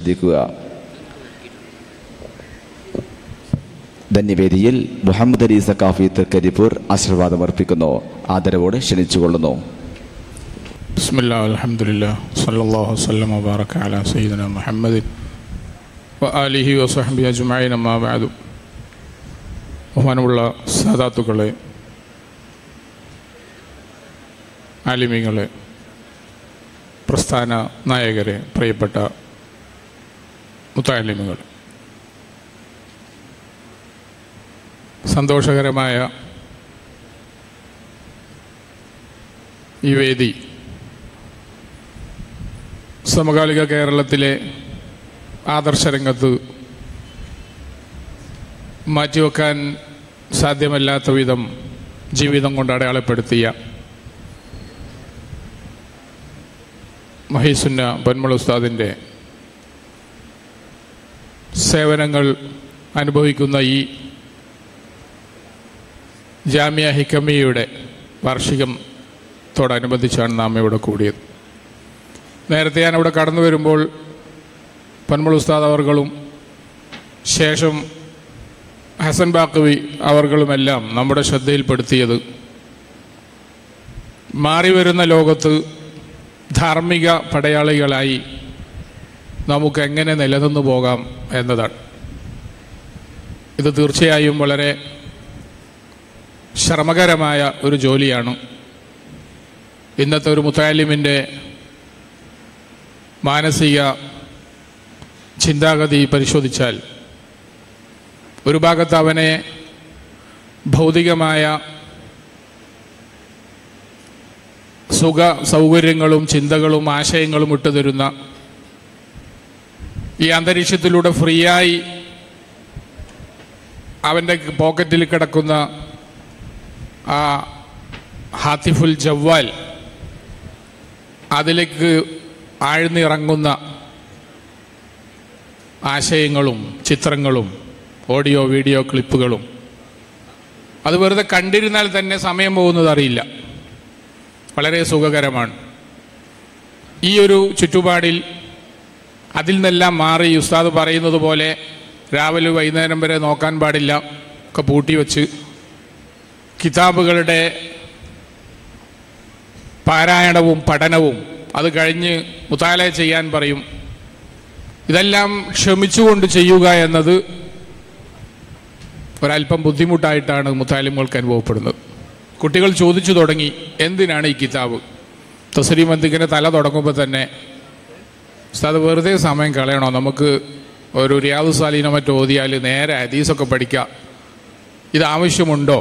ശ്രദ്ധിക്കുക ധന്യവേദിയിൽ മുഹമ്മദ് അലി സക്കാഫി തൃക്കരിപ്പൂർ ആശീർവാദം അർപ്പിക്കുന്നു ആദരവോടെ ക്ഷണിച്ചുകൊള്ളുന്നു بسم الله والحمد لله صلى الله وسلم وبارك على سيدنا محمد وآله وصحبه أجمعين أما بعد ബഹുമാനമുള്ള സാദാത്തുക്കളെ ആലിമ്യങ്ങളെ പ്രസ്ഥാന നായകരെ പ്രിയപ്പെട്ട മുത്താലിമുകൾ സന്തോഷകരമായ ഈ വേദി സമകാലിക കേരളത്തിലെ ആദർശരംഗത്ത് മാറ്റിവെക്കാൻ സാധ്യമല്ലാത്ത വിധം ജീവിതം കൊണ്ട് അടയാളപ്പെടുത്തിയ മഹീസുന്ന പൊന്മൾ ഉസ്താദിൻ്റെ സേവനങ്ങൾ അനുഭവിക്കുന്ന ഈ ജാമ്യ ഹിക്കമിയുടെ വാർഷികത്തോടനുബന്ധിച്ചാണ് നാം ഇവിടെ കൂടിയത് നേരത്തെ ഞാൻ ഇവിടെ കടന്നു വരുമ്പോൾ പൊന്മൾ ഉസ്താദ് അവർകളും ശേഷം ഹസൻ ബാക്കവി അവർകളുമെല്ലാം നമ്മുടെ ശ്രദ്ധയിൽപ്പെടുത്തിയത് മാറി വരുന്ന ലോകത്ത് ധാർമ്മിക പടയാളികളായി നമുക്ക് എങ്ങനെ നിലനിന്നു പോകാം എന്നതാണ് ഇത് തീർച്ചയായും വളരെ ശ്രമകരമായ ഒരു ജോലിയാണ് ഇന്നത്തെ ഒരു മുത്താലിമിൻ്റെ മാനസിക ചിന്താഗതി പരിശോധിച്ചാൽ ഒരു ഭാഗത്ത് അവനെ ഭൗതികമായ സുഖ സൗകര്യങ്ങളും ചിന്തകളും ആശയങ്ങളും ഇട്ടുതരുന്ന ഈ അന്തരീക്ഷത്തിലൂടെ ഫ്രീയായി അവൻ്റെ പോക്കറ്റിൽ കിടക്കുന്ന ആ ഹാത്തിഫുൽ ജവ്വാൽ അതിലേക്ക് ആഴ്ന്നിറങ്ങുന്ന ആശയങ്ങളും ചിത്രങ്ങളും ഓഡിയോ വീഡിയോ ക്ലിപ്പുകളും അത് വെറുതെ കണ്ടിരുന്നാൽ തന്നെ സമയം പോകുന്നത് അറിയില്ല വളരെ സുഖകരമാണ് ഈ ഒരു ചുറ്റുപാടിൽ അതിൽ നിന്നെല്ലാം മാറി ഉസ്താദ് പറയുന്നത് പോലെ രാവിലെ വൈകുന്നേരം വരെ നോക്കാൻ പാടില്ല ഒക്കെ പൂട്ടി വെച്ച് കിതാബുകളുടെ പാരായണവും പഠനവും അത് കഴിഞ്ഞ് മുത്താല ചെയ്യാൻ പറയും ഇതെല്ലാം ക്ഷമിച്ചുകൊണ്ട് ചെയ്യുക എന്നത് ഒരല്പം ബുദ്ധിമുട്ടായിട്ടാണ് മുത്താലിമുകൾക്ക് അനുഭവപ്പെടുന്നത് കുട്ടികൾ ചോദിച്ചു തുടങ്ങി എന്തിനാണ് ഈ കിതാബ് തസ്രീം എന്തിങ്ങനെ തല തുടങ്ങുമ്പോൾ തന്നെ ഉസ്താദ് വെറുതെ സമയം കളയണോ നമുക്ക് ഒരു റിയാദു സാലീനോ മറ്റോ ഓതിയാൽ നേരെ ഹദീസൊക്കെ പഠിക്കാം ഇത് ആവശ്യമുണ്ടോ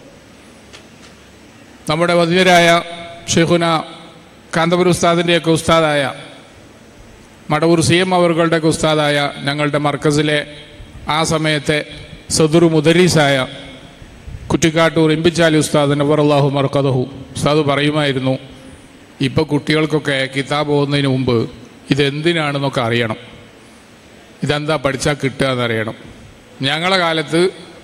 നമ്മുടെ വധിയരായ ഷെയ്ഖുന കാന്തപുര ഉസ്താദിൻ്റെയൊക്കെ ഉസ്താദായ മടവൂർ സി എം അവറുകളുടെയൊക്കെ ഉസ്താദായ ഞങ്ങളുടെ മർക്കസിലെ ആ സമയത്തെ സദുർ മുദരീസായ കുറ്റിക്കാട്ടൂർ ഇമ്പിച്ചാലി ഉസ്താദ് നവറല്ലാഹു മർക്കദഹു ഉസ്താദ് പറയുമായിരുന്നു ഇപ്പോൾ കുട്ടികൾക്കൊക്കെ കിതാബ് പോകുന്നതിന് മുമ്പ് ഇതെന്തിനാണെന്നൊക്കെ അറിയണം ഇതെന്താ പഠിച്ചാൽ കിട്ടുക എന്നറിയണം ഞങ്ങളെ കാലത്ത്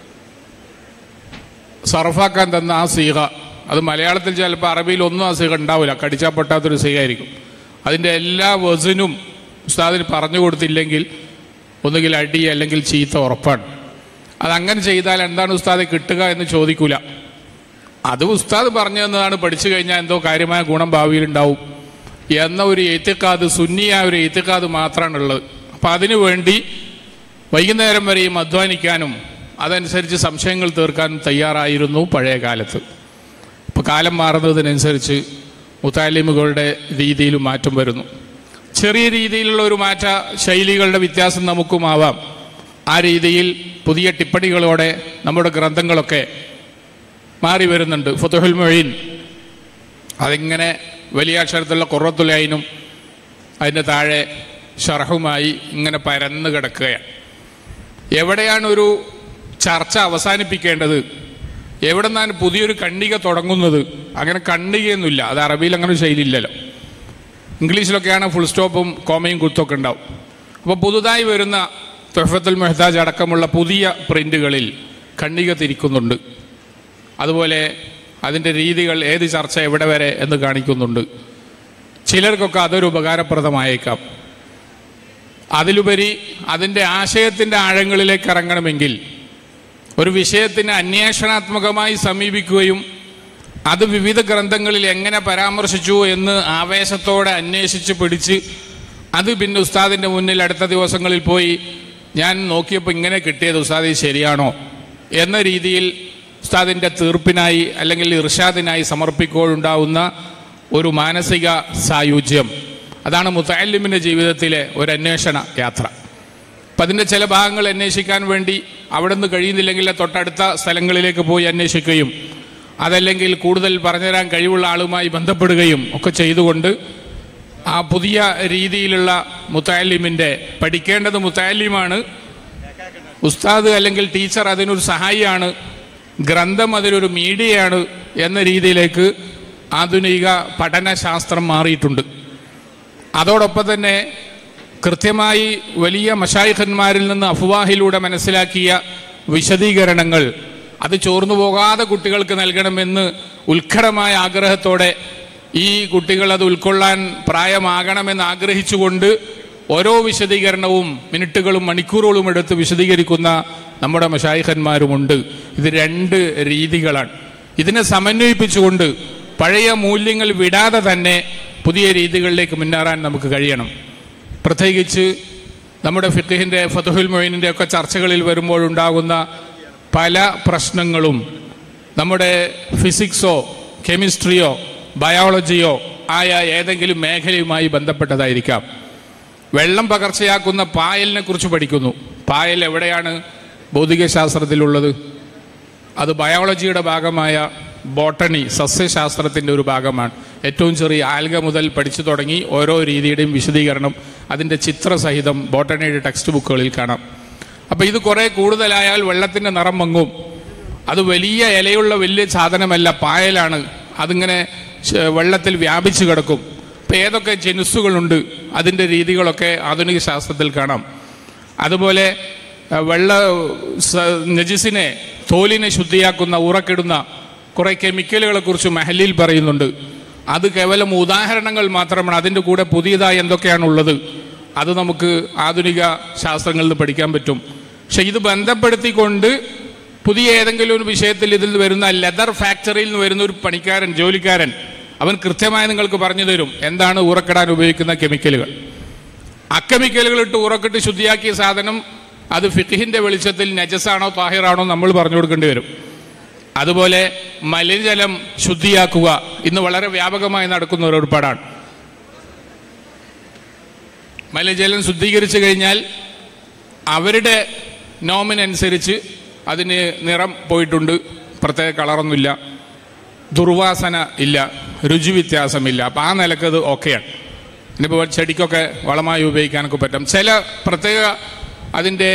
സർഫാക്കാൻ തന്ന ആ സീഹ അത് മലയാളത്തിൽ ചിലപ്പോൾ അറബിയിൽ ഒന്നും ആ സീഹ ഉണ്ടാവില്ല കടിച്ചാൽ പൊട്ടാത്തൊരു സീഹായിരിക്കും അതിൻ്റെ എല്ലാ വസനും ഉസ്താദിന് പറഞ്ഞു കൊടുത്തില്ലെങ്കിൽ ഒന്നുകിൽ അടി അല്ലെങ്കിൽ ചീത്ത ഉറപ്പാണ് അതങ്ങനെ ചെയ്താൽ എന്താണ് ഉസ്താദ് കിട്ടുക എന്ന് ചോദിക്കൂല അത് ഉസ്താദ് പറഞ്ഞു തന്നതാണ് പഠിച്ചു കഴിഞ്ഞാൽ എന്തോ കാര്യമായ ഗുണം ഭാവിയിൽ ഉണ്ടാവും എന്ന ഒരു എത്തിക്കാത് സുന്നിയായ ഒരു എത്തിക്കാത് മാത്രമാണുള്ളത് അപ്പം അതിനു വേണ്ടി വൈകുന്നേരം വരെയും അധ്വാനിക്കാനും അതനുസരിച്ച് സംശയങ്ങൾ തീർക്കാനും തയ്യാറായിരുന്നു പഴയ കാലത്ത് ഇപ്പോൾ കാലം മാറുന്നതിനനുസരിച്ച് മുത്താലിമുകളുടെ രീതിയിലും മാറ്റം വരുന്നു ചെറിയ രീതിയിലുള്ള ഒരു മാറ്റ ശൈലികളുടെ വ്യത്യാസം നമുക്കുമാവാം ആ രീതിയിൽ പുതിയ ടിപ്പണികളോടെ നമ്മുടെ ഗ്രന്ഥങ്ങളൊക്കെ മാറി വരുന്നുണ്ട് ഫുത്തുഹുൽ മൊഴീൻ അതിങ്ങനെ വലിയ അക്ഷരത്തിലുള്ള കുറത്തുലൈനും അതിൻ്റെ താഴെ ഷർഹുമായി ഇങ്ങനെ പരന്ന് കിടക്കുകയാണ് എവിടെയാണ് ഒരു ചർച്ച അവസാനിപ്പിക്കേണ്ടത് എവിടെ നിന്നാണ് പുതിയൊരു ഖണ്ഡിക തുടങ്ങുന്നത് അങ്ങനെ ഖണ്ഡികയൊന്നുമില്ല അത് അറബിയിൽ അങ്ങനെ ഒരു ശൈലിയില്ലല്ലോ ഇംഗ്ലീഷിലൊക്കെയാണ് ഫുൾ സ്റ്റോപ്പും കോമയും കുത്തൊക്കെ ഉണ്ടാവും അപ്പോൾ പുതുതായി വരുന്ന തൊഹഫത്തുൽ മെഹ്താജ് അടക്കമുള്ള പുതിയ പ്രിൻ്റുകളിൽ ഖണ്ഡിക തിരിക്കുന്നുണ്ട് അതുപോലെ അതിൻ്റെ രീതികൾ ഏത് ചർച്ച എവിടെ വരെ എന്ന് കാണിക്കുന്നുണ്ട് ചിലർക്കൊക്കെ അതൊരു ഉപകാരപ്രദമായേക്കാം അതിലുപരി അതിൻ്റെ ആശയത്തിൻ്റെ ആഴങ്ങളിലേക്ക് ഇറങ്ങണമെങ്കിൽ ഒരു വിഷയത്തിന് അന്വേഷണാത്മകമായി സമീപിക്കുകയും അത് വിവിധ ഗ്രന്ഥങ്ങളിൽ എങ്ങനെ പരാമർശിച്ചു എന്ന് ആവേശത്തോടെ അന്വേഷിച്ച് പിടിച്ച് അത് പിന്നെ ഉസ്താദിൻ്റെ മുന്നിൽ അടുത്ത ദിവസങ്ങളിൽ പോയി ഞാൻ നോക്കിയപ്പോൾ ഇങ്ങനെ കിട്ടിയത് ഉസ്താദ് ഇത് ശരിയാണോ എന്ന രീതിയിൽ ഉസ്താദിൻ്റെ തീർപ്പിനായി അല്ലെങ്കിൽ ഇർഷാദിനായി സമർപ്പിക്കുമ്പോഴുണ്ടാവുന്ന ഒരു മാനസിക സായുജ്യം അതാണ് മുത്തല്ലിമിൻ്റെ ജീവിതത്തിലെ ഒരു അന്വേഷണ യാത്ര അപ്പം അതിൻ്റെ ചില ഭാഗങ്ങൾ അന്വേഷിക്കാൻ വേണ്ടി അവിടെ നിന്ന് കഴിയുന്നില്ലെങ്കിൽ തൊട്ടടുത്ത സ്ഥലങ്ങളിലേക്ക് പോയി അന്വേഷിക്കുകയും അതല്ലെങ്കിൽ കൂടുതൽ പറഞ്ഞുതരാൻ കഴിവുള്ള ആളുമായി ബന്ധപ്പെടുകയും ഒക്കെ ചെയ്തുകൊണ്ട് ആ പുതിയ രീതിയിലുള്ള മുത്താലിമിൻ്റെ പഠിക്കേണ്ടത് മുത്താലിമാണ് ഉസ്താദ് അല്ലെങ്കിൽ ടീച്ചർ അതിനൊരു സഹായിയാണ് ഗ്രന്ഥം അതിനൊരു മീഡിയയാണ് എന്ന രീതിയിലേക്ക് ആധുനിക പഠനശാസ്ത്രം മാറിയിട്ടുണ്ട് അതോടൊപ്പം തന്നെ കൃത്യമായി വലിയ മഷായിഖന്മാരിൽ നിന്ന് അഫ്വാഹിലൂടെ മനസ്സിലാക്കിയ വിശദീകരണങ്ങൾ അത് ചോർന്നു പോകാതെ കുട്ടികൾക്ക് നൽകണമെന്ന് ഉത്കടമായ ആഗ്രഹത്തോടെ ഈ കുട്ടികൾ അത് ഉൾക്കൊള്ളാൻ പ്രായമാകണമെന്ന് ആഗ്രഹിച്ചുകൊണ്ട് ഓരോ വിശദീകരണവും മിനിറ്റുകളും മണിക്കൂറുകളും എടുത്ത് വിശദീകരിക്കുന്ന നമ്മുടെ മഷായിഖന്മാരുമുണ്ട് ഇത് രണ്ട് രീതികളാണ് ഇതിനെ സമന്വയിപ്പിച്ചുകൊണ്ട് പഴയ മൂല്യങ്ങൾ വിടാതെ തന്നെ പുതിയ രീതികളിലേക്ക് മുന്നേറാൻ നമുക്ക് കഴിയണം പ്രത്യേകിച്ച് നമ്മുടെ ഫിഖിൻ്റെ ഫതുഹുൽ മൊയിനിൻ്റെ ഒക്കെ ചർച്ചകളിൽ വരുമ്പോഴുണ്ടാകുന്ന പല പ്രശ്നങ്ങളും നമ്മുടെ ഫിസിക്സോ കെമിസ്ട്രിയോ ബയോളജിയോ ആയ ഏതെങ്കിലും മേഖലയുമായി ബന്ധപ്പെട്ടതായിരിക്കാം വെള്ളം പകർച്ചയാക്കുന്ന പായലിനെ കുറിച്ച് പഠിക്കുന്നു പായൽ എവിടെയാണ് ഭൗതികശാസ്ത്രത്തിലുള്ളത് അത് ബയോളജിയുടെ ഭാഗമായ ബോട്ടണി സസ്യശാസ്ത്രത്തിൻ്റെ ഒരു ഭാഗമാണ് ഏറ്റവും ചെറിയ ആൽഗ മുതൽ പഠിച്ചു തുടങ്ങി ഓരോ രീതിയുടെയും വിശദീകരണം അതിൻ്റെ ചിത്രസഹിതം ബോട്ടണിയുടെ ടെക്സ്റ്റ് ബുക്കുകളിൽ കാണാം അപ്പോൾ ഇത് കുറേ കൂടുതലായാൽ വെള്ളത്തിൻ്റെ നിറം മങ്ങും അത് വലിയ ഇലയുള്ള വലിയ സാധനമല്ല പായലാണ് അതിങ്ങനെ ശ- വെള്ളത്തിൽ വ്യാപിച്ചു കിടക്കും ഇപ്പം ഏതൊക്കെ ജനുസുകളുണ്ട് അതിൻ്റെ രീതികളൊക്കെ ആധുനിക ശാസ്ത്രത്തിൽ കാണാം അതുപോലെ അഹ്, വെള്ള സ- നജിസിനെ തോലിനെ ശുദ്ധിയാക്കുന്ന ഉറക്കിടുന്ന കുറേ കെമിക്കലുകളെ കുറിച്ച് മെഹലിൽ പറയുന്നുണ്ട് അത് കേവലം ഉദാഹരണങ്ങൾ മാത്രമാണ് അതിൻ്റെ കൂടെ പുതിയതായി എന്തൊക്കെയാണുള്ളത് അത് നമുക്ക് ആധുനിക ശാസ്ത്രങ്ങളിൽ നിന്ന് പഠിക്കാൻ പറ്റും പക്ഷെ ഇത് ബന്ധപ്പെടുത്തിക്കൊണ്ട് പുതിയ ഏതെങ്കിലും ഒരു വിഷയത്തിൽ ഇതിൽ വരുന്ന ലെതർ ഫാക്ടറിയിൽ നിന്ന് വരുന്ന ഒരു പണിക്കാരൻ ജോലിക്കാരൻ അവൻ കൃത്യമായി നിങ്ങൾക്ക് പറഞ്ഞു തരും എന്താണ് ഉറക്കിടാൻ ഉപയോഗിക്കുന്ന കെമിക്കലുകൾ അക്കമിക്കലുകൾ ഇട്ട് ഉറക്കിട്ട് ശുദ്ധിയാക്കിയ സാധനം അത് ഫിഖിന്റെ വെളിച്ചത്തിൽ നജസാണോ താഹിറാണോ നമ്മൾ പറഞ്ഞു കൊടുക്കേണ്ടി വരും അതുപോലെ മലിനജലം ശുദ്ധിയാക്കുക ഇന്ന് വളരെ വ്യാപകമായി നടക്കുന്ന ഒരു ഏർപ്പാടാണ് മലിനജലം ശുദ്ധീകരിച്ചു കഴിഞ്ഞാൽ അവരുടെ നോമിനനുസരിച്ച് അതിന് നിറം പോയിട്ടുണ്ട് പ്രത്യേക കളറൊന്നുമില്ല ദുർവാസന ഇല്ല രുചി വ്യത്യാസമില്ല അപ്പം ആ നിലക്ക് അത് ഓക്കെയാണ് ഇനിയിപ്പോൾ ചെടിക്കൊക്കെ വളമായി ഉപയോഗിക്കാനൊക്കെ പറ്റും ചില പ്രത്യേക അതിൻ്റെ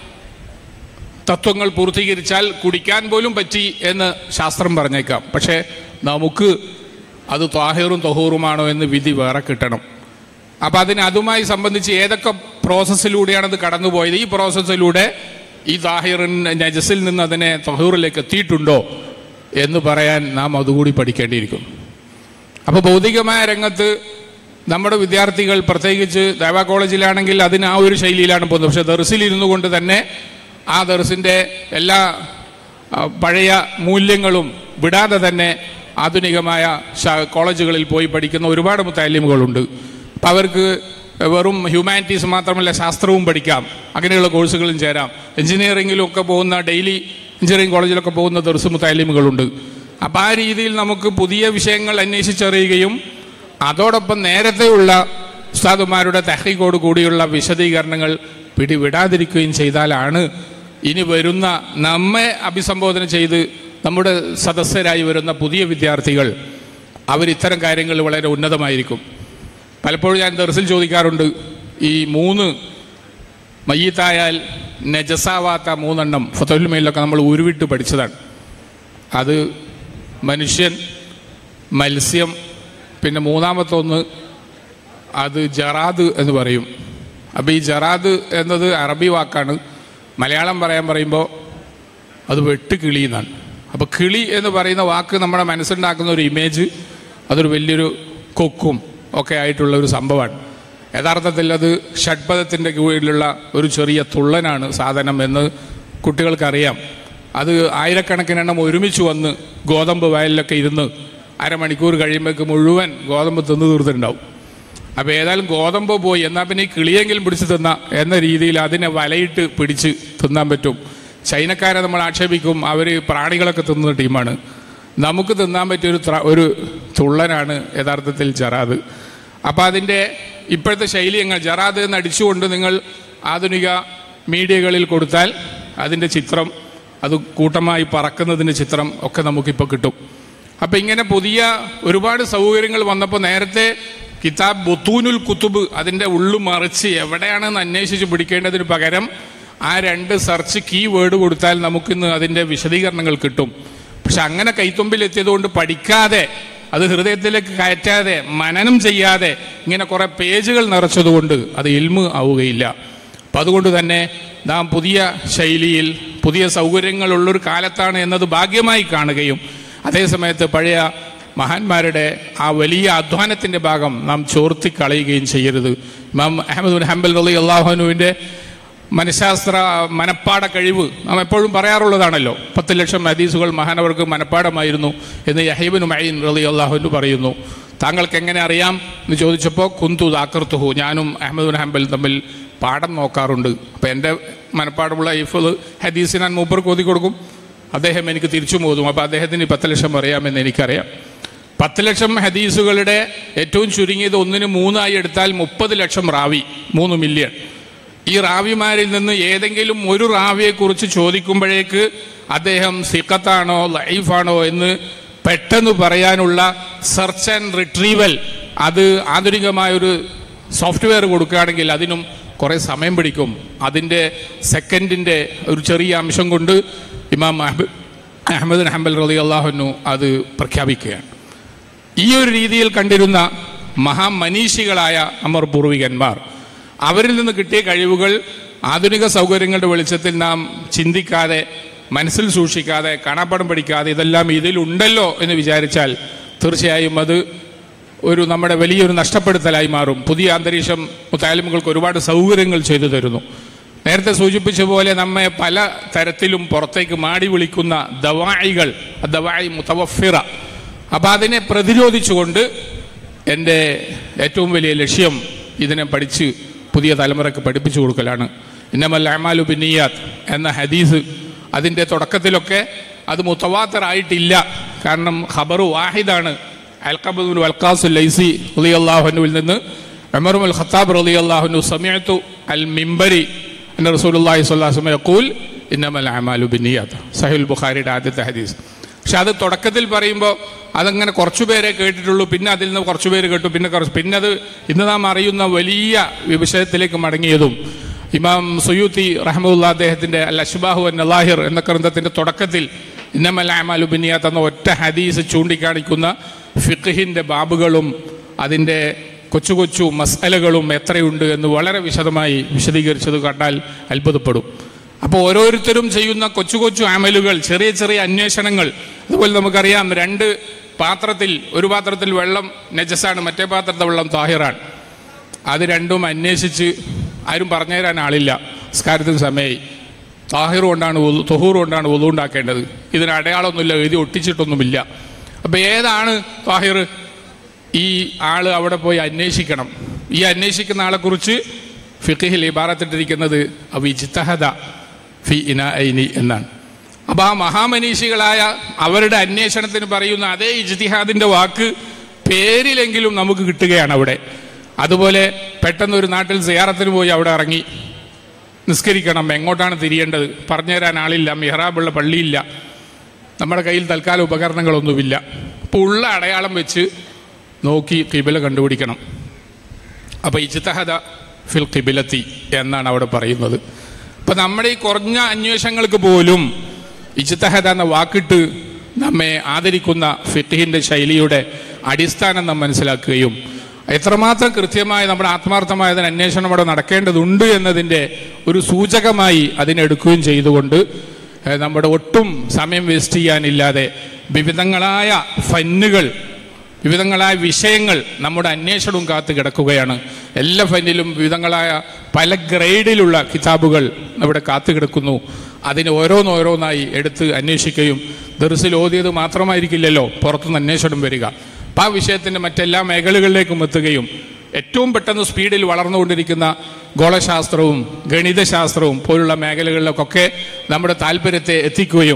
തത്വങ്ങൾ പൂർത്തീകരിച്ചാൽ കുടിക്കാൻ പോലും പറ്റി എന്ന് ശാസ്ത്രം പറഞ്ഞേക്കാം പക്ഷേ നമുക്ക് അത് ത്വാഹിറും തൊഹൂറുമാണോ എന്ന് വിധി വേറെ കിട്ടണം അപ്പം അതിന് അതുമായി സംബന്ധിച്ച് ഏതൊക്കെ പ്രോസസ്സിലൂടെയാണ് അത് കടന്നുപോയത് ഈ പ്രോസസ്സിലൂടെ ഈ താഹിറിൻ നജസിൽ നിന്ന് അതിനെ തൊഹൂറിലേക്ക് എത്തിയിട്ടുണ്ടോ എന്ന് പറയാൻ നാം അതുകൂടി പഠിക്കേണ്ടിയിരിക്കും അപ്പോൾ ഭൗതികമായ രംഗത്ത് നമ്മുടെ വിദ്യാർത്ഥികൾ പ്രത്യേകിച്ച് ദേവ കോളേജിലാണെങ്കിൽ അതിന് ആ ഒരു ശൈലിയിലാണ് പോകുന്നത് പക്ഷെ ദർസിൽ ഇരുന്നു കൊണ്ട് തന്നെ ആ ദർസിൻ്റെ എല്ലാ ആ, പഴയ മൂല്യങ്ങളും വിടാതെ തന്നെ ആധുനികമായ ശ- കോളേജുകളിൽ പോയി പഠിക്കുന്ന ഒരുപാട് മുത്താലിമുകളുണ്ട് അപ്പം അവർക്ക് വെറും ഹ്യൂമാനിറ്റീസ് മാത്രമല്ല ശാസ്ത്രവും പഠിക്കാം അങ്ങനെയുള്ള കോഴ്സുകളും ചേരാം എഞ്ചിനീയറിംഗിലും ഒക്കെ പോകുന്ന ഡെയിലി എഞ്ചിനീയറിംഗ് കോളേജിലൊക്കെ പോകുന്ന ദർസ് മുത്താലിമുകളുണ്ട് അപ്പം ആ രീതിയിൽ നമുക്ക് പുതിയ വിഷയങ്ങൾ അന്വേഷിച്ചറിയുകയും അതോടൊപ്പം നേരത്തെയുള്ള ഉസ്താദുമാരുടെ തെഹീക്കോട് കൂടിയുള്ള വിശദീകരണങ്ങൾ പിടിവിടാതിരിക്കുകയും ചെയ്താലാണ് ഇനി വരുന്ന നമ്മെ അഭിസംബോധന ചെയ്ത് നമ്മുടെ സദസ്യരായി വരുന്ന പുതിയ വിദ്യാർത്ഥികൾ അവർ ഇത്തരം കാര്യങ്ങൾ വളരെ ഉന്നതമായിരിക്കും പലപ്പോഴും ഞാൻ ദർസിൽ ചോദിക്കാറുണ്ട് ഈ മൂന്ന് മയ്യത്തായാൽ നജസാവാത്ത മൂന്നെണ്ണം ഫത്തുൽമയിലൊക്കെ നമ്മൾ ഉരുവിട്ട് പഠിച്ചതാണ് അത് മനുഷ്യൻ മത്സ്യം പിന്നെ മൂന്നാമത്തെ ഒന്ന് അത് ജറാദ് എന്ന് പറയും അപ്പോൾ ഈ ജറാദ് എന്നത് അറബി വാക്കാണ് മലയാളം പറയാൻ പറയുമ്പോൾ അത് വെട്ടുകിളി എന്നാണ് അപ്പോൾ കിളി എന്ന് പറയുന്ന വാക്ക് നമ്മുടെ മനസ്സുണ്ടാക്കുന്ന ഒരു ഇമേജ് അതൊരു വലിയൊരു കൊക്കും ഒക്കെ ആയിട്ടുള്ള ഒരു സംഭവമാണ് യഥാർത്ഥത്തിൽ അത് ഷഡ്പഥത്തിൻ്റെ കീഴിലുള്ള ഒരു ചെറിയ തുള്ളനാണ് സാധനം എന്ന് കുട്ടികൾക്കറിയാം അത് ആയിരക്കണക്കിനെണ്ണം ഒരുമിച്ച് വന്ന് ഗോതമ്പ് വയലിലൊക്കെ ഇരുന്ന് അരമണിക്കൂർ കഴിയുമ്പോഴേക്ക് മുഴുവൻ ഗോതമ്പ് തിന്നു തീർത്തിട്ടുണ്ടാവും അപ്പോൾ ഏതായാലും ഗോതമ്പ് പോയി എന്നാൽ പിന്നെ ഈ കിളിയെങ്കിലും പിടിച്ച് തിന്ന എന്ന രീതിയിൽ അതിനെ വലയിട്ട് പിടിച്ച് തിന്നാൻ പറ്റും ചൈനക്കാരെ നമ്മൾ ആക്ഷേപിക്കും അവർ പ്രാണികളൊക്കെ തിന്നുന്ന ടീമാണ് നമുക്ക് തിന്നാൻ പറ്റിയ ഒരു ത്ര- ഒരു തുള്ളനാണ് യഥാർത്ഥത്തിൽ ജറാദ് അപ്പോൾ അതിൻ്റെ ഇപ്പോഴത്തെ ശൈലി എങ്ങൾ ജറാദ് എന്ന് അടിച്ചുകൊണ്ട് നിങ്ങൾ ആധുനിക മീഡിയകളിൽ കൊടുത്താൽ അതിൻ്റെ ചിത്രം അത് കൂട്ടമായി പറക്കുന്നതിൻ്റെ ചിത്രം ഒക്കെ നമുക്കിപ്പോൾ കിട്ടും അപ്പം ഇങ്ങനെ പുതിയ ഒരുപാട് സൗകര്യങ്ങൾ വന്നപ്പോൾ നേരത്തെ കിതാബ് ബൊത്തൂനുൽ കുത്തുബ് അതിൻ്റെ ഉള്ളു മറിച്ച് എവിടെയാണെന്ന് അന്വേഷിച്ച് പിടിക്കേണ്ടതിന് പകരം ആ രണ്ട് സെർച്ച് കീ വേർഡ് കൊടുത്താൽ നമുക്കിന്ന് അതിൻ്റെ വിശദീകരണങ്ങൾ കിട്ടും പക്ഷെ അങ്ങനെ കൈത്തുമ്പിൽ എത്തിയതുകൊണ്ട് പഠിക്കാതെ അത് ഹൃദയത്തിലേക്ക് കയറ്റാതെ മനനം ചെയ്യാതെ ഇങ്ങനെ കുറേ പേജുകൾ നിറച്ചതുകൊണ്ട് അത് ഇൽമ് ആവുകയില്ല അപ്പം അതുകൊണ്ട് തന്നെ നാം പുതിയ ശൈലിയിൽ പുതിയ സൗകര്യങ്ങളുള്ളൊരു കാലത്താണ് എന്നത് ഭാഗ്യമായി കാണുകയും അതേസമയത്ത് പഴയ മഹാന്മാരുടെ ആ വലിയ അധ്വാനത്തിൻ്റെ ഭാഗം നാം ചോർത്തി കളയുകയും ചെയ്യരുത് ഇമാം അഹമ്മദ് ബിൻ ഹംബൽ റലി അള്ളാഹുനുവിൻ്റെ മനഃശാസ്ത്ര മനപ്പാട കഴിവ് നാം എപ്പോഴും പറയാറുള്ളതാണല്ലോ പത്ത് ലക്ഷം ഹദീസുകൾ മഹാനവർക്ക് മനപ്പാടമായിരുന്നു എന്ന് യഹീബിൻ മൈൻ റലി അള്ളാഹുനു പറയുന്നു താങ്കൾക്ക് എങ്ങനെ അറിയാം എന്ന് ചോദിച്ചപ്പോൾ കുന്തു ദാക്കർത്തുഹു ഞാനും അഹമ്മദ് ബിൻ ഹംബൽ തമ്മിൽ പാഠം നോക്കാറുണ്ട് അപ്പം എൻ്റെ മനപ്പാടമുള്ള ഇഫത് ഹദീസ് ഞാൻ മൂപ്പർക്ക് ഓതി കൊടുക്കും അദ്ദേഹം എനിക്ക് തിരിച്ചു മോതും അപ്പോൾ അദ്ദേഹത്തിന് പത്ത് ലക്ഷം അറിയാമെന്ന് എനിക്കറിയാം പത്ത് ലക്ഷം ഹദീസുകളുടെ ഏറ്റവും ചുരുങ്ങിയത് ഒന്നിന് മൂന്നായി എടുത്താൽ മുപ്പത് ലക്ഷം റാവി മൂന്ന് മില്യൺ ഈ റാവിമാരിൽ നിന്ന് ഏതെങ്കിലും ഒരു റാവിയെക്കുറിച്ച് ചോദിക്കുമ്പോഴേക്ക് അദ്ദേഹം സിക്കത്താണോ ലൈഫാണോ എന്ന് പെട്ടെന്ന് പറയാനുള്ള സെർച്ച് ആൻഡ് റിട്രീവൽ അത് ആധുനികമായൊരു സോഫ്റ്റ്വെയർ കൊടുക്കുകയാണെങ്കിൽ അതിനും കുറേ സമയം പിടിക്കും അതിൻ്റെ സെക്കൻഡിൻ്റെ ഒരു ചെറിയ അംശം കൊണ്ട് ഇമാം അഹ്ബ- അഹമ്മദ് ഹംബൽ റലി അള്ളാഹുനു അത് പ്രഖ്യാപിക്കുകയാണ് ഈ ഒരു രീതിയിൽ കണ്ടിരുന്ന മഹാമനീഷികളായ അമർ പൂർവികന്മാർ അവരിൽ നിന്ന് കിട്ടിയ കഴിവുകൾ ആധുനിക സൗകര്യങ്ങളുടെ വെളിച്ചത്തിൽ നാം ചിന്തിക്കാതെ മനസ്സിൽ സൂക്ഷിക്കാതെ കാണാപ്പടം പഠിക്കാതെ ഇതെല്ലാം ഇതിലുണ്ടല്ലോ എന്ന് വിചാരിച്ചാൽ തീർച്ചയായും അത് ഒരു നമ്മുടെ വലിയൊരു നഷ്ടപ്പെടുത്തലായി മാറും പുതിയ അന്തരീക്ഷം മുത്താലിമുകൾക്ക് ഒരുപാട് സൗകര്യങ്ങൾ ചെയ്തു തരുന്നു നേരത്തെ സൂചിപ്പിച്ച പോലെ നമ്മെ പല തരത്തിലും പുറത്തേക്ക് മാടി വിളിക്കുന്ന ദവായികൾ ദവായി മുത്തവഫിറ അപ്പം അതിനെ പ്രതിരോധിച്ചുകൊണ്ട് എൻ്റെ ഏറ്റവും വലിയ ലക്ഷ്യം ഇതിനെ പഠിച്ച് പുതിയ തലമുറയ്ക്ക് പഠിപ്പിച്ചു കൊടുക്കലാണ് ഇന്നമൽ അമാലു ബിന്നിയാത്ത് എന്ന ഹദീസ് അതിൻ്റെ തുടക്കത്തിലൊക്കെ അത് മുത്തവാത്തറായിട്ടില്ല കാരണം ഖബറു വാഹിദാണ് അൽഖബുൽ വൽഖാസു ലൈസി റലി അള്ളാഹുനുവിൽ നിന്ന് ഉമറുൽ ഖത്താബ് റലി അള്ളാഹുനു സമയത്തു അൽ മിംബരി എന്ന റസൂലുള്ളാഹി സ്വല്ലല്ലാഹു അലൈഹി വസല്ലം യഖൂൽ ഇന്നമൽ അമാലു ബിന്നിയാത്ത് സഹിൽ ബുഖാരിയുടെ ആദ്യത്തെ ഹദീസ് പക്ഷെ അത് തുടക്കത്തിൽ പറയുമ്പോൾ അതങ്ങനെ കുറച്ചു പേരെ കേട്ടിട്ടുള്ളൂ പിന്നെ അതിൽ നിന്ന് കുറച്ചു പേര് കേട്ടു പിന്നെ കുറച്ച് പിന്നെ അത് ഇന്ന് നാം അറിയുന്ന വലിയ വിഷയത്തിലേക്ക് മടങ്ങിയതും ഇമാം സുയൂത്തി റഹമുല്ല അദ്ദേഹത്തിൻ്റെ അൽ അഷ്ബാഹു അൻ അലാഹിർ എന്ന ഗ്രന്ഥത്തിൻ്റെ തുടക്കത്തിൽ ഇന്നമൽ അമാലു ബിന്നിയാത്ത് എന്ന ഒറ്റ ഹദീസ് ചൂണ്ടിക്കാണിക്കുന്ന ഫിഖിൻ്റെ ബാബുകളും അതിൻ്റെ കൊച്ചു കൊച്ചു മസലകളും എത്രയുണ്ട് എന്ന് വളരെ വിശദമായി വിശദീകരിച്ചത് കണ്ടാൽ അത്ഭുതപ്പെടും അപ്പോൾ ഓരോരുത്തരും ചെയ്യുന്ന കൊച്ചു കൊച്ചു അമലുകൾ ചെറിയ ചെറിയ അന്വേഷണങ്ങൾ അതുപോലെ നമുക്കറിയാം രണ്ട് പാത്രത്തിൽ ഒരു പാത്രത്തിൽ വെള്ളം നജസാണ് മറ്റേ പാത്രത്തിൽ വെള്ളം താഹിറാണ് അത് രണ്ടും അന്വേഷിച്ച് ആരും പറഞ്ഞു തരാൻ ആളില്ല സ്കാരത്തിന് സമയമായി താഹിർ കൊണ്ടാണ് വുളു- തൊഹൂർ കൊണ്ടാണ് ഒതു ഉണ്ടാക്കേണ്ടത് ഇതിന് അടയാളമൊന്നുമില്ല എഴുതി ഒട്ടിച്ചിട്ടൊന്നുമില്ല അപ്പം ഏതാണ് താഹിർ ഈ ആള് അവിടെ പോയി അന്വേഷിക്കണം ഈ അന്വേഷിക്കുന്ന ആളെക്കുറിച്ച് ഫിഖിഹിൽ ഇബാറത്തിട്ടിരിക്കുന്നത് അവിജിത്തഹദ ഫി ഇന ഐനി എന്നാണ് അപ്പോൾ ആ മഹാമനീഷികളായ അവരുടെ അന്വേഷണത്തിന് പറയുന്ന അതേ ഇജ്തിഹാദിൻ്റെ വാക്ക് പേരിലെങ്കിലും നമുക്ക് കിട്ടുകയാണ് അവിടെ അതുപോലെ പെട്ടെന്ന് ഒരു നാട്ടിൽ സിയാറത്തിന് പോയി അവിടെ ഇറങ്ങി നിസ്കരിക്കണം എങ്ങോട്ടാണ് തിരിയേണ്ടത് പറഞ്ഞു തരാൻ ആളില്ല മിഹ്റാബുള്ള പള്ളിയില്ല നമ്മുടെ കയ്യിൽ തൽക്കാല ഉപകരണങ്ങളൊന്നുമില്ല അപ്പോൾ ഉള്ള അടയാളം വെച്ച് നോക്കി കിബില കണ്ടുപിടിക്കണം അപ്പോൾ ഇജ്തഹദ ഫിൽ കിബിലത്തി എന്നാണ് അവിടെ പറയുന്നത് അപ്പം നമ്മുടെ ഈ കുറഞ്ഞ അന്വേഷണങ്ങൾക്ക് പോലും ഇജ്തഹദ എന്ന വാക്കിട്ട് നമ്മെ ആദരിക്കുന്ന ഫിഖിൻ്റെ ശൈലിയുടെ അടിസ്ഥാനം നാം മനസ്സിലാക്കുകയും എത്രമാത്രം കൃത്യമായി നമ്മുടെ ആത്മാർത്ഥമായതിന് അന്വേഷണം അവിടെ നടക്കേണ്ടതുണ്ട് എന്നതിൻ്റെ ഒരു സൂചകമായി അതിനെടുക്കുകയും ചെയ്തുകൊണ്ട് ഏഹ്, നമ്മുടെ ഒട്ടും സമയം വേസ്റ്റ് ചെയ്യാനില്ലാതെ വിവിധങ്ങളായ ഫന്നുകൾ വിവിധങ്ങളായ വിഷയങ്ങൾ നമ്മുടെ അന്വേഷണവും കാത്തു കിടക്കുകയാണ് എല്ലാ ഫൈനിലും വിവിധങ്ങളായ പല ഗ്രേഡിലുള്ള കിതാബുകൾ ഇവിടെ കാത്തു കിടക്കുന്നു അതിന് ഓരോന്നോരോന്നായി എടുത്ത് അന്വേഷിക്കുകയും ദർസിൽ ഓതിയത് മാത്രമായിരിക്കില്ലല്ലോ പുറത്തുനിന്ന് അന്വേഷണം വരിക അപ്പം ആ വിഷയത്തിൻ്റെ മറ്റെല്ലാ മേഖലകളിലേക്കും എത്തുകയും ഏറ്റവും പെട്ടെന്ന് സ്പീഡിൽ വളർന്നുകൊണ്ടിരിക്കുന്ന ഗോളശാസ്ത്രവും ഗണിതശാസ്ത്രവും പോലുള്ള മേഖലകളിലൊക്കെ നമ്മുടെ താല്പര്യത്തെ എത്തിക്കുകയും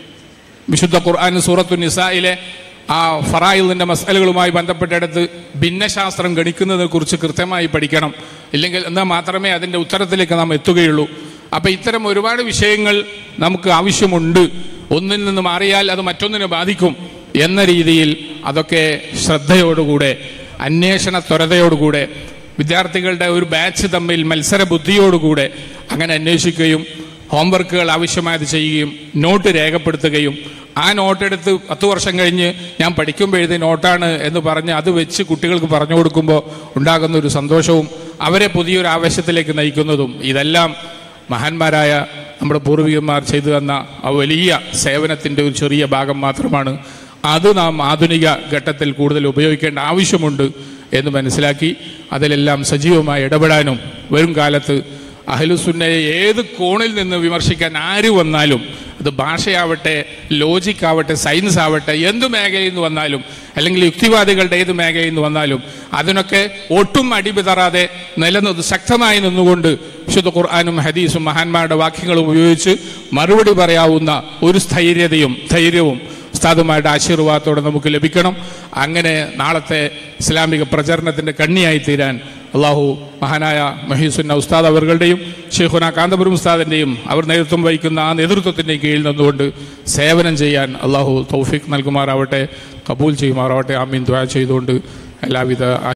വിശുദ്ധ ഖുർആൻ സൂറത്തു നിസായിലെ ആ ഫറായിലിന്റെ മസലുകളുമായി ബന്ധപ്പെട്ടെടുത്ത് ഭിന്നശാസ്ത്രം ഗണിക്കുന്നതിനെ കുറിച്ച് കൃത്യമായി പഠിക്കണം ഇല്ലെങ്കിൽ എന്നാൽ മാത്രമേ അതിൻ്റെ ഉത്തരത്തിലേക്ക് നാം എത്തുകയുള്ളൂ അപ്പം ഇത്തരം ഒരുപാട് വിഷയങ്ങൾ നമുക്ക് ആവശ്യമുണ്ട് ഒന്നിൽ നിന്ന് മാറിയാൽ അത് മറ്റൊന്നിനെ ബാധിക്കും എന്ന രീതിയിൽ അതൊക്കെ ശ്രദ്ധയോടുകൂടെ അന്വേഷണ ത്വരതയോടുകൂടെ വിദ്യാർത്ഥികളുടെ ഒരു ബാച്ച് തമ്മിൽ മത്സര ബുദ്ധിയോടുകൂടെ അങ്ങനെ അന്വേഷിക്കുകയും ഹോംവർക്കുകൾ ആവശ്യമായത് ചെയ്യുകയും നോട്ട് രേഖപ്പെടുത്തുകയും ആ നോട്ട് എടുത്ത് പത്ത് വർഷം കഴിഞ്ഞ് ഞാൻ പഠിക്കുമ്പോൾ എഴുതിയ നോട്ടാണ് എന്ന് പറഞ്ഞ് അത് വെച്ച് കുട്ടികൾക്ക് പറഞ്ഞു കൊടുക്കുമ്പോൾ ഉണ്ടാകുന്ന ഒരു സന്തോഷവും അവരെ പുതിയൊരു ആവേശത്തിലേക്ക് നയിക്കുന്നതും ഇതെല്ലാം മഹാന്മാരായ നമ്മുടെ പൂർവികന്മാർ ചെയ്തു തന്ന ആ വലിയ സേവനത്തിൻ്റെ ഒരു ചെറിയ ഭാഗം മാത്രമാണ് അത് നാം ആധുനിക ഘട്ടത്തിൽ കൂടുതൽ ഉപയോഗിക്കേണ്ട ആവശ്യമുണ്ട് എന്ന് മനസ്സിലാക്കി അതിലെല്ലാം സജീവമായി ഇടപെടാനും വരും കാലത്ത് അഹലുസുന്നയെ ഏത് കോണിൽ നിന്ന് വിമർശിക്കാൻ ആര് വന്നാലും അത് ഭാഷയാവട്ടെ ലോജിക് ആവട്ടെ സയൻസ് ആവട്ടെ എന്ത് മേഖലയിൽ നിന്ന് വന്നാലും അല്ലെങ്കിൽ യുക്തിവാദികളുടെ ഏത് മേഖലയിൽ നിന്ന് വന്നാലും അതിനൊക്കെ ഒട്ടും അടിപിതറാതെ നിലനിന്ന് ശക്തമായി നിന്നുകൊണ്ട് വിശുദ്ധ ഖുർആാനും ഹദീസും മഹാന്മാരുടെ വാക്യങ്ങളും ഉപയോഗിച്ച് മറുപടി പറയാവുന്ന ഒരു സ്ഥൈര്യതയും ധൈര്യവും ഉസ്താദുമാരുടെ ആശീർവാദത്തോടെ നമുക്ക് ലഭിക്കണം അങ്ങനെ നാളത്തെ ഇസ്ലാമിക പ്രചരണത്തിന്റെ കണ്ണിയായി തീരാൻ അള്ളാഹു മഹാനായ മഹീസുന്ന ഉസ്താദ് അവர்களுടെയും ഷെയ്ഖുന കാന്തപുരം ഉസ്താദിന്റെയും അവർ നേതൃത്വം വഹിക്കുന്ന ആ നേതൃത്വത്തിന്റെ കീഴിൽ നിന്നുകൊണ്ട് സേവനം ചെയ്യാൻ അള്ളാഹു തൗഫീഖ് നൽകുമാറാവട്ടെ കബൂൽ ചെയ്യുമാറാവട്ടെ ആമീൻ ദ്വാ ചെയ്തുകൊണ്ട് എല്ലാവിധ